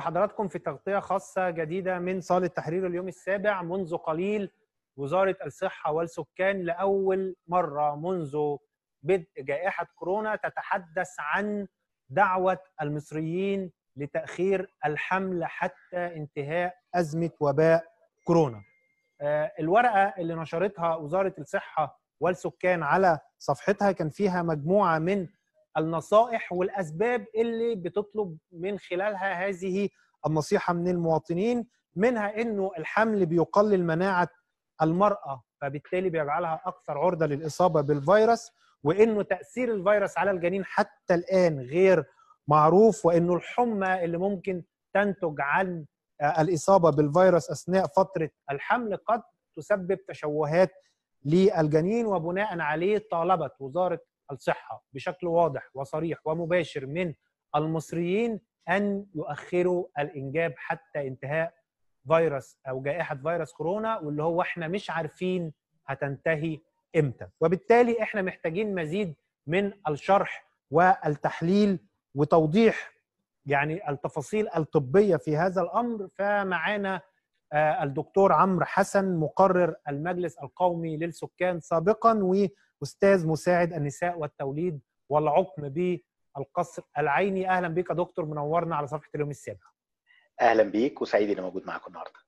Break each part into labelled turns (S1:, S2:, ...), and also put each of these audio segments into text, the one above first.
S1: بحضراتكم في تغطية خاصة جديدة من صالة تحرير اليوم السابع منذ قليل وزارة الصحة والسكان لأول مرة منذ بدء جائحة كورونا تتحدث عن دعوة المصريين لتأخير الحمل حتى انتهاء أزمة وباء كورونا آه، الورقة اللي نشرتها وزارة الصحة والسكان على صفحتها كان فيها مجموعة من النصائح والاسباب اللي بتطلب من خلالها هذه النصيحه من المواطنين منها انه الحمل بيقلل مناعه المراه فبالتالي بيجعلها اكثر عرضه للاصابه بالفيروس وانه تاثير الفيروس على الجنين حتى الان غير معروف وانه الحمى اللي ممكن تنتج عن الاصابه بالفيروس اثناء فتره الحمل قد تسبب تشوهات للجنين وبناء عليه طالبت وزاره الصحه بشكل واضح وصريح ومباشر من المصريين ان يؤخروا الانجاب حتى انتهاء فيروس او جائحه فيروس كورونا واللي هو احنا مش عارفين هتنتهي امتى وبالتالي احنا محتاجين مزيد من الشرح والتحليل وتوضيح يعني التفاصيل الطبيه في هذا الامر فمعانا الدكتور عمرو حسن مقرر المجلس القومي للسكان سابقا واستاذ مساعد النساء والتوليد والعقم بالقصر العيني اهلا بك يا دكتور منورنا على صفحه اليوم السابع
S2: اهلا بيك وسعيد اني موجود معاكم النهارده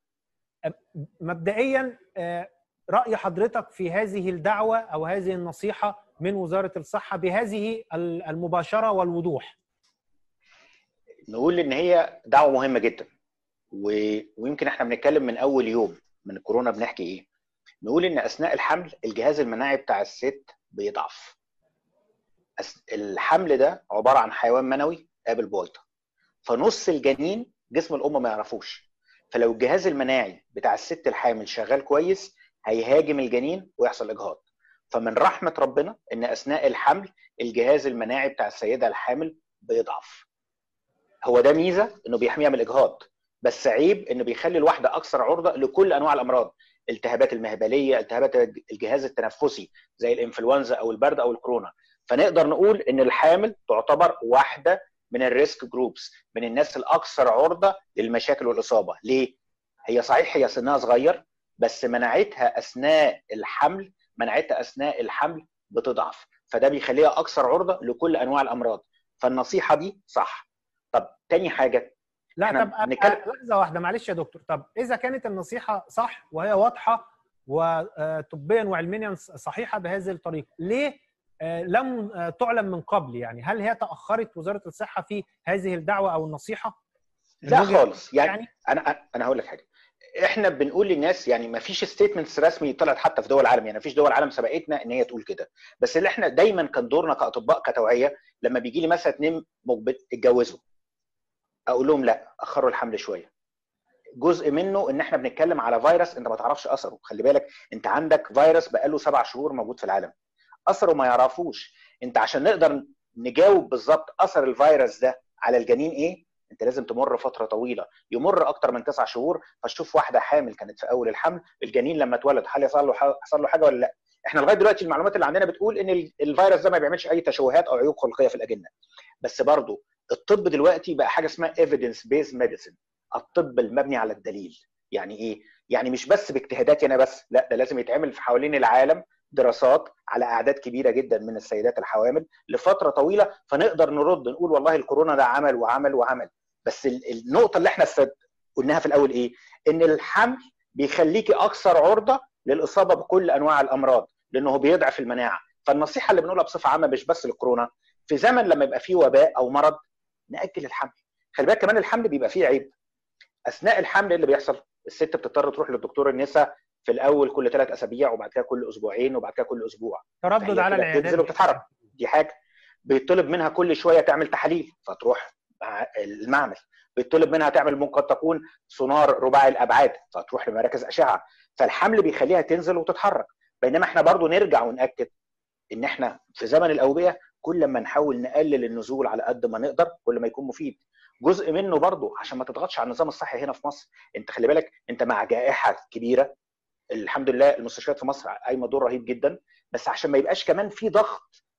S1: مبدئيا راي حضرتك في هذه الدعوه او هذه النصيحه من وزاره الصحه بهذه المباشره والوضوح
S2: نقول ان هي دعوه مهمه جدا و... ويمكن احنا بنتكلم من اول يوم من الكورونا بنحكي ايه نقول ان اثناء الحمل الجهاز المناعي بتاع الست بيضعف الحمل ده عباره عن حيوان منوي قابل بويضه فنص الجنين جسم الام ما يعرفوش فلو الجهاز المناعي بتاع الست الحامل شغال كويس هيهاجم الجنين ويحصل اجهاض فمن رحمه ربنا ان اثناء الحمل الجهاز المناعي بتاع السيده الحامل بيضعف هو ده ميزه انه بيحميها من الاجهاض بس عيب انه بيخلي الواحده اكثر عرضه لكل انواع الامراض التهابات المهبليه التهابات الجهاز التنفسي زي الانفلونزا او البرد او الكورونا فنقدر نقول ان الحامل تعتبر واحده من الريسك جروبس من الناس الاكثر عرضه للمشاكل والاصابه ليه هي صحيح هي سنها صغير بس مناعتها اثناء الحمل مناعتها اثناء الحمل بتضعف فده بيخليها اكثر عرضه لكل انواع الامراض فالنصيحه دي صح طب تاني حاجه
S1: لا طب نتكلم... لحظه واحده معلش يا دكتور طب اذا كانت النصيحه صح وهي واضحه وطبيا وعلميا صحيحه بهذه الطريقه ليه لم تعلم من قبل يعني هل هي تاخرت وزاره الصحه في هذه الدعوه او النصيحه
S2: لا خالص يعني, يعني انا انا هقول لك حاجه احنا بنقول للناس يعني ما فيش ستيتمنتس رسمي طلعت حتى في دول العالم يعني ما فيش دول العالم سبقتنا ان هي تقول كده بس اللي احنا دايما كان دورنا كاطباء كتوعيه لما بيجي لي مثلا اتنين اتجوزوا اقول لهم لا اخروا الحمل شويه جزء منه ان احنا بنتكلم على فيروس انت ما تعرفش اثره خلي بالك انت عندك فيروس بقاله سبع شهور موجود في العالم اثره ما يعرفوش انت عشان نقدر نجاوب بالظبط اثر الفيروس ده على الجنين ايه انت لازم تمر فتره طويله يمر اكتر من تسع شهور فتشوف واحده حامل كانت في اول الحمل الجنين لما اتولد هل يحصل له حصل له حاجه ولا لا احنا لغايه دلوقتي المعلومات اللي عندنا بتقول ان الفيروس ده ما بيعملش اي تشوهات او عيوب خلقيه في الاجنه بس برضه الطب دلوقتي بقى حاجه اسمها evidence based medicine الطب المبني على الدليل يعني ايه يعني مش بس باجتهاداتي انا بس لا ده لازم يتعمل في حوالين العالم دراسات على اعداد كبيره جدا من السيدات الحوامل لفتره طويله فنقدر نرد نقول والله الكورونا ده عمل وعمل وعمل بس النقطه اللي احنا قلناها في الاول ايه ان الحمل بيخليكي اكثر عرضه للاصابه بكل انواع الامراض لانه بيضعف المناعه فالنصيحه اللي بنقولها بصفه عامه مش بس للكورونا في زمن لما يبقى فيه وباء او مرض ناجل الحمل خلي بالك كمان الحمل بيبقى فيه عيب اثناء الحمل اللي بيحصل الست بتضطر تروح للدكتور النساء في الاول كل ثلاث اسابيع وبعد كده كل اسبوعين وبعد كده كل اسبوع
S1: تردد على العيادات
S2: تنزل وبتتحرك دي حاجه بيطلب منها كل شويه تعمل تحاليل فتروح المعمل بيطلب منها تعمل ممكن تكون سونار رباعي الابعاد فتروح لمراكز اشعه فالحمل بيخليها تنزل وتتحرك بينما احنا برضو نرجع وناكد ان احنا في زمن الاوبئه كل ما نحاول نقلل النزول على قد ما نقدر كل ما يكون مفيد جزء منه برضه عشان ما تضغطش على النظام الصحي هنا في مصر انت خلي بالك انت مع جائحه كبيره الحمد لله المستشفيات في مصر قايمه دور رهيب جدا بس عشان ما يبقاش كمان في ضغط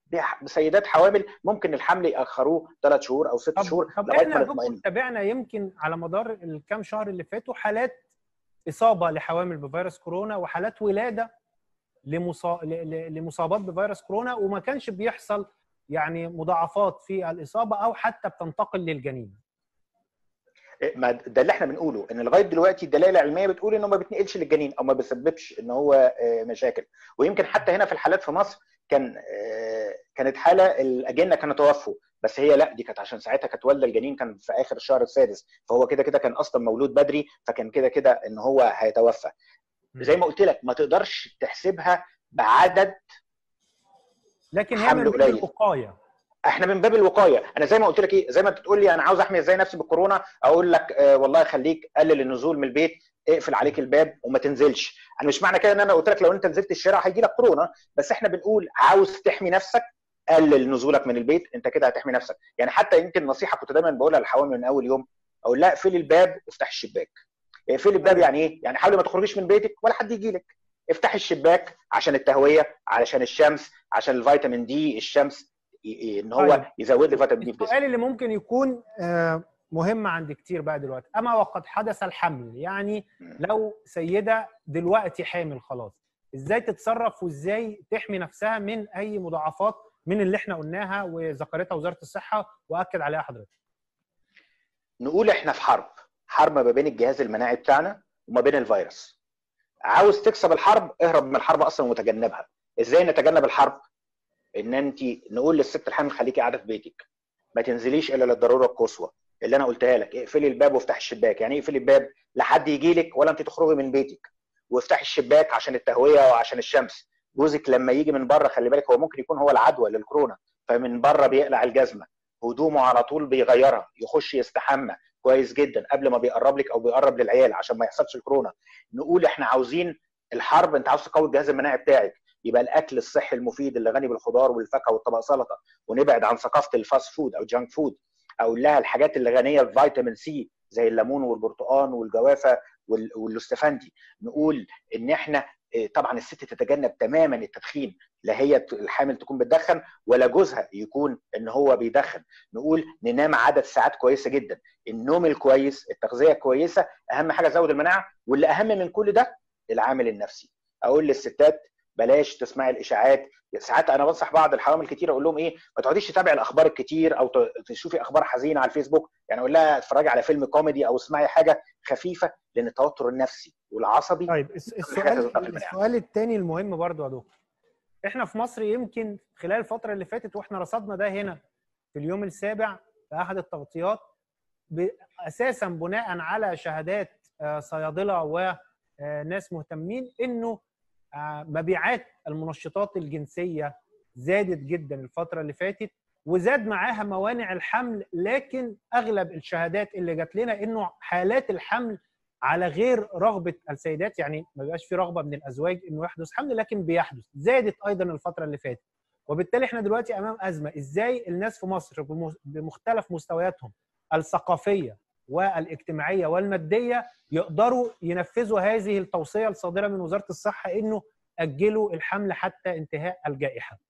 S2: بسيدات حوامل ممكن الحمل ياخروه ثلاث شهور او ست شهور
S1: طب لغايه ما نطمئن تابعنا يمكن على مدار الكام شهر اللي فاتوا حالات اصابه لحوامل بفيروس كورونا وحالات ولاده لمصا... لمصابات بفيروس كورونا وما كانش بيحصل يعني مضاعفات في الاصابه او حتى بتنتقل للجنين
S2: إيه، ما ده اللي احنا بنقوله ان لغايه دلوقتي الدلائل العلميه بتقول انه ما بيتنقلش للجنين او ما بيسببش ان هو آه، مشاكل ويمكن حتى هنا في الحالات في مصر كان آه، كانت حاله الاجنه كانوا توفوا بس هي لا دي كانت عشان ساعتها كانت والده الجنين كان في اخر الشهر السادس فهو كده كده كان اصلا مولود بدري فكان كده كده ان هو هيتوفى زي ما قلت لك ما تقدرش تحسبها بعدد
S1: لكن هي من باب الوقايه
S2: احنا من باب الوقايه انا زي ما قلت لك ايه زي ما بتقول لي انا عاوز احمي ازاي نفسي بالكورونا اقول لك آه والله خليك قلل النزول من البيت اقفل عليك الباب وما تنزلش انا مش معنى كده ان انا قلت لك لو انت نزلت الشارع هيجي لك كورونا بس احنا بنقول عاوز تحمي نفسك قلل نزولك من البيت انت كده هتحمي نفسك يعني حتى يمكن نصيحه كنت دايما بقولها للحوامل من اول يوم اقول لها اقفلي الباب وافتحي الشباك اقفلي الباب يعني ايه يعني حاولي ما تخرجيش من بيتك ولا حد يجي لك افتحي الشباك عشان التهويه علشان الشمس عشان الفيتامين دي الشمس ان هو طيب. يزود لي فيتامين دي
S1: في السؤال اللي ممكن يكون آه، مهم عند كتير بقى دلوقتي اما وقد حدث الحمل يعني لو سيده دلوقتي حامل خلاص ازاي تتصرف وازاي تحمي نفسها من اي مضاعفات من اللي احنا قلناها وذكرتها وزاره الصحه واكد عليها حضرتك
S2: نقول احنا في حرب حرب ما بين الجهاز المناعي بتاعنا وما بين الفيروس عاوز تكسب الحرب اهرب من الحرب اصلا وتجنبها ازاي نتجنب الحرب ان انت نقول للست الحامل خليكي قاعده في بيتك ما تنزليش الا للضروره القصوى اللي انا قلتها لك اقفلي الباب وافتحي الشباك يعني ايه اقفلي الباب لحد يجي لك ولا انت تخرجي من بيتك وافتحي الشباك عشان التهويه وعشان الشمس جوزك لما يجي من بره خلي بالك هو ممكن يكون هو العدوى للكورونا فمن بره بيقلع الجزمه هدومه على طول بيغيرها يخش يستحمى كويس جدا قبل ما بيقرب لك او بيقرب للعيال عشان ما يحصلش الكورونا نقول احنا عاوزين الحرب انت عاوز تقوي الجهاز المناعي بتاعك يبقى الاكل الصحي المفيد اللي غني بالخضار والفاكهه والطبق سلطه ونبعد عن ثقافه الفاست فود او جانك فود اقول لها الحاجات اللي غنيه بفيتامين سي زي الليمون والبرتقال والجوافه والاستفندي نقول ان احنا آه، طبعا الست تتجنب تماما التدخين لا هي الحامل تكون بتدخن ولا جوزها يكون ان هو بيدخن نقول ننام عدد ساعات كويسه جدا النوم الكويس التغذيه الكويسه اهم حاجه زود المناعه واللي اهم من كل ده العامل النفسي اقول للستات بلاش تسمعي الاشاعات ساعات انا بنصح بعض الحوامل كتير اقول لهم ايه ما تقعديش تتابعي الاخبار الكتير او تشوفي اخبار حزينه على الفيسبوك يعني اقول لها اتفرجي على فيلم كوميدي او اسمعي حاجه خفيفه لان التوتر النفسي والعصبي
S1: طيب السؤال السؤال الثاني المهم برضو يا دكتور احنا في مصر يمكن خلال الفتره اللي فاتت واحنا رصدنا ده هنا في اليوم السابع في احد التغطيات اساسا بناء على شهادات آه، صيادله وناس مهتمين انه آه، مبيعات المنشطات الجنسيه زادت جدا الفتره اللي فاتت وزاد معاها موانع الحمل لكن اغلب الشهادات اللي جات لنا انه حالات الحمل على غير رغبه السيدات يعني ما بيبقاش في رغبه من الازواج انه يحدث حمل لكن بيحدث زادت ايضا الفتره اللي فاتت وبالتالي احنا دلوقتي امام ازمه ازاي الناس في مصر بمختلف مستوياتهم الثقافيه والاجتماعيه والماديه يقدروا ينفذوا هذه التوصيه الصادره من وزاره الصحه انه اجلوا الحمل حتى انتهاء الجائحه.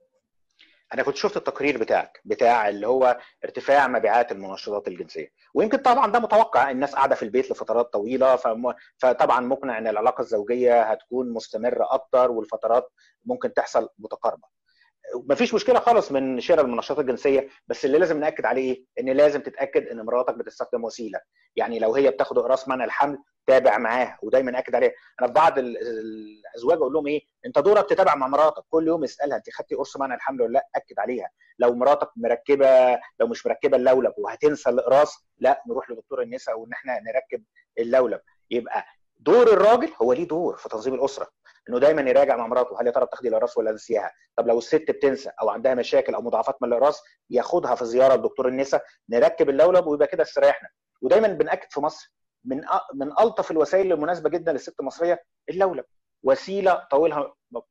S2: انا كنت شفت التقرير بتاعك بتاع اللي هو ارتفاع مبيعات المنشطات الجنسيه ويمكن طبعا ده متوقع الناس قاعده في البيت لفترات طويله فطبعا مقنع ان العلاقه الزوجيه هتكون مستمره اكتر والفترات ممكن تحصل متقاربه مفيش مشكله خالص من شراء المنشطات الجنسيه بس اللي لازم ناكد عليه ايه؟ ان لازم تتاكد ان مراتك بتستخدم وسيله يعني لو هي بتاخد اقراص منع الحمل تابع معاها ودايما اكد عليها انا في بعض الازواج اقول لهم ايه انت دورك تتابع مع مراتك كل يوم اسالها انت خدتي قرص منع الحمل ولا لا اكد عليها لو مراتك مركبه لو مش مركبه اللولب وهتنسى الاقراص لا نروح لدكتور النساء وان احنا نركب اللولب يبقى دور الراجل هو ليه دور في تنظيم الاسره انه دايما يراجع مع مراته هل يا ترى بتاخدي الاقراص ولا نسيها طب لو الست بتنسى او عندها مشاكل او مضاعفات من الاقراص ياخدها في زياره لدكتور النساء نركب اللولب ويبقى كده استريحنا ودايما بناكد في مصر من من الطف الوسائل المناسبه جدا للست المصريه اللولب وسيله طويلها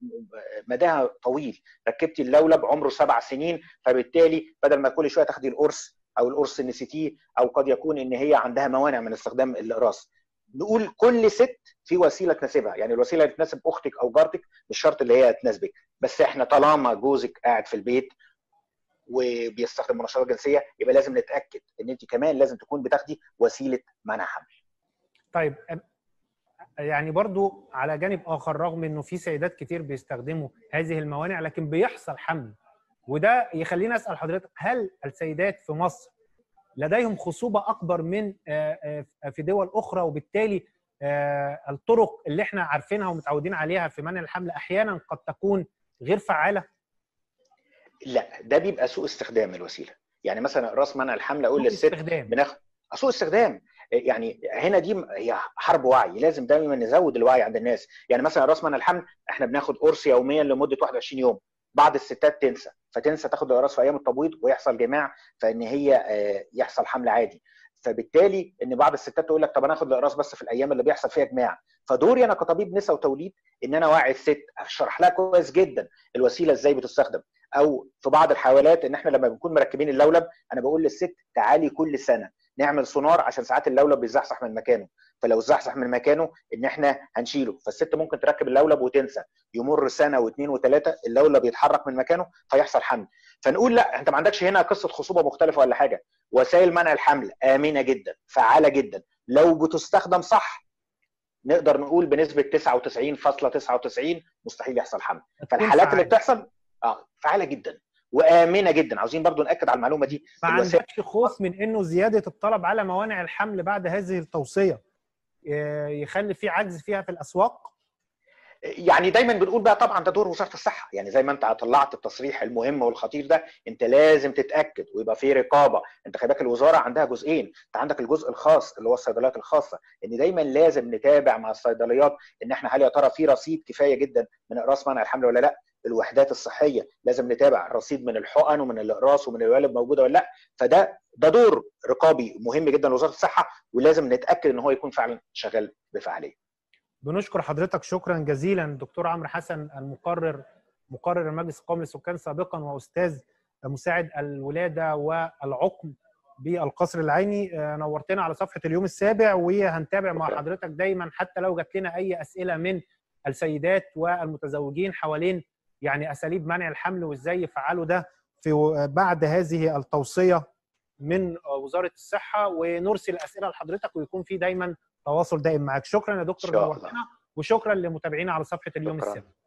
S2: مداها طويل ركبتي اللولب عمره سبع سنين فبالتالي بدل ما كل شويه تاخدي القرص او القرص نسيتيه او قد يكون ان هي عندها موانع من استخدام الاقراص نقول كل ست في وسيله تناسبها يعني الوسيله اللي تناسب اختك او جارتك مش شرط اللي هي تناسبك بس احنا طالما جوزك قاعد في البيت وبيستخدم منشطات جنسيه يبقى لازم نتاكد ان انت كمان لازم تكون بتاخدي وسيله منع حمل
S1: طيب يعني برضو على جانب اخر رغم انه في سيدات كتير بيستخدموا هذه الموانع لكن بيحصل حمل وده يخليني اسال حضرتك هل السيدات في مصر لديهم خصوبه اكبر من في دول اخرى وبالتالي الطرق اللي احنا عارفينها ومتعودين عليها في منع الحمل احيانا قد تكون غير فعاله
S2: لا ده بيبقى سوء استخدام الوسيله يعني مثلا راس منع الحمل اقول للست بناخد سوء استخدام يعني هنا دي هي حرب وعي لازم دايما نزود الوعي عند الناس يعني مثلا راس منع الحمل احنا بناخد قرص يوميا لمده 21 يوم بعض الستات تنسى فتنسى تاخد الاقراص في ايام التبويض ويحصل جماع فان هي يحصل حمل عادي فبالتالي ان بعض الستات تقول لك طب انا اخد الاقراص بس في الايام اللي بيحصل فيها جماع فدوري انا كطبيب نساء وتوليد ان انا اوعي الست اشرح لها كويس جدا الوسيله ازاي بتستخدم او في بعض الحالات ان احنا لما بنكون مركبين اللولب انا بقول للست تعالي كل سنه نعمل سونار عشان ساعات اللولب بيزحزح من مكانه فلو زحزح من مكانه ان احنا هنشيله فالست ممكن تركب اللولب وتنسى يمر سنه واثنين وثلاثه اللولب يتحرك من مكانه فيحصل حمل فنقول لا انت ما عندكش هنا قصه خصوبه مختلفه ولا حاجه وسائل منع الحمل امنه جدا فعاله جدا لو بتستخدم صح نقدر نقول بنسبه 99.99 مستحيل يحصل حمل فالحالات اللي بتحصل اه فعاله جدا وامنه جدا عاوزين برضو ناكد على المعلومه دي
S1: ما عندكش خوف من انه زياده الطلب على موانع الحمل بعد هذه التوصيه يخلي في عجز فيها في الاسواق
S2: يعني دايما بنقول بقى طبعا ده دور وزاره الصحه يعني زي ما انت طلعت التصريح المهم والخطير ده انت لازم تتاكد ويبقى في رقابه انت خلي بالك الوزاره عندها جزئين انت عندك الجزء الخاص اللي هو الصيدليات الخاصه ان دايما لازم نتابع مع الصيدليات ان احنا هل يا ترى في رصيد كفايه جدا من اقراص منع الحمل ولا لا الوحدات الصحيه لازم نتابع الرصيد من الحقن ومن الاقراص ومن الوالد موجوده ولا لا فده ده دور رقابي مهم جدا لوزاره الصحه ولازم نتاكد ان هو يكون فعلا شغال بفعاليه
S1: بنشكر حضرتك شكرا جزيلا دكتور عمرو حسن المقرر مقرر المجلس القومي للسكان سابقا واستاذ مساعد الولاده والعقم بالقصر العيني نورتنا على صفحه اليوم السابع وهنتابع مع حضرتك دايما حتى لو جات لنا اي اسئله من السيدات والمتزوجين حوالين يعني اساليب منع الحمل وازاي يفعلوا ده في بعد هذه التوصيه من وزاره الصحه ونرسل اسئله لحضرتك ويكون في دايما تواصل دائم معاك شكرا يا دكتور نورتنا وشكرا لمتابعينا على صفحه اليوم السابع